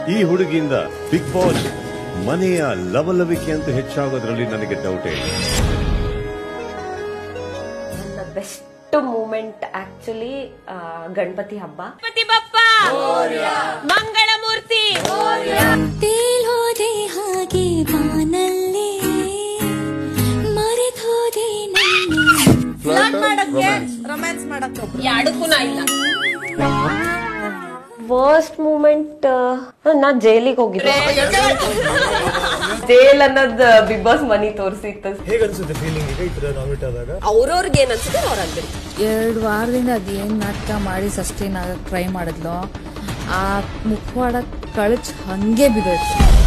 ಈ ಹುಡುಗಿಯಿಂದ big boss ಮನೆಯ ಲವಲವಿಕೆ ಅಂತ ಹೆಚ್ಚಾಗೋದ್ರಲ್ಲಿ ನನಗೆ ಡೌಟೇ ಇಲ್ಲ ನನ್ನ ಬೆಸ್ಟ್ ಮೂಮೆಂಟ್ ಆಕ್ಚುಲಿ ಗಣಪತಿ ಹಬ್ಬ ಗಣಪತಿ ಬಪ್ಪ ಮಂಗಳ ಮೂರ್ತಿ ತೇಲ್ಹೋದೆ ಹಾಗೆ ಬಾನಲ್ಲೇ ಮರೆತೋದೆ ರೊಮ್ಯಾನ್ಸ್ ಮಾಡಕ್ಕೆ ಯಾಡಕ್ಕೂ ನಾ ಇಲ್ಲ ವರ್ಸ್ಟ್ ಮೂಮೆಂಟ್ ನಾ ಜೈಲಿಗೆ ಹೋಗಿದ್ದೆ ಜೈಲ್ ಅನ್ನೋದ್ ಬಿಗ್ ಬಾಸ್ ಮನಿ ತೋರಿಸಿತ್ತು ಹೇಗನ್ಸುತ್ತೆ ಫೀಲಿಂಗ್ ಈಗ ಈ ತರ ನಾಮಿನೇಟ್ ಆದಾಗ ಅವ್ರವ್ರಿಗೆ ಏನ್ ಅನ್ಸುತ್ತೆ ಅವ್ರ ಅಂದಿರ್ತಾರೆ ಎರಡು ವಾರದಿಂದ ಅದೇನು ನಾಟಕ ಮಾಡಿ ಸಸ್ಟೈನ್ ಆಗಕ್ಕೆ ಟ್ರೈ ಮಾಡಿದ್ಲು ಆ ಮುಖವಾಡ ಕಳಚ್ ಹಂಗೆ ಬಿದ್ದೋಯ್ತು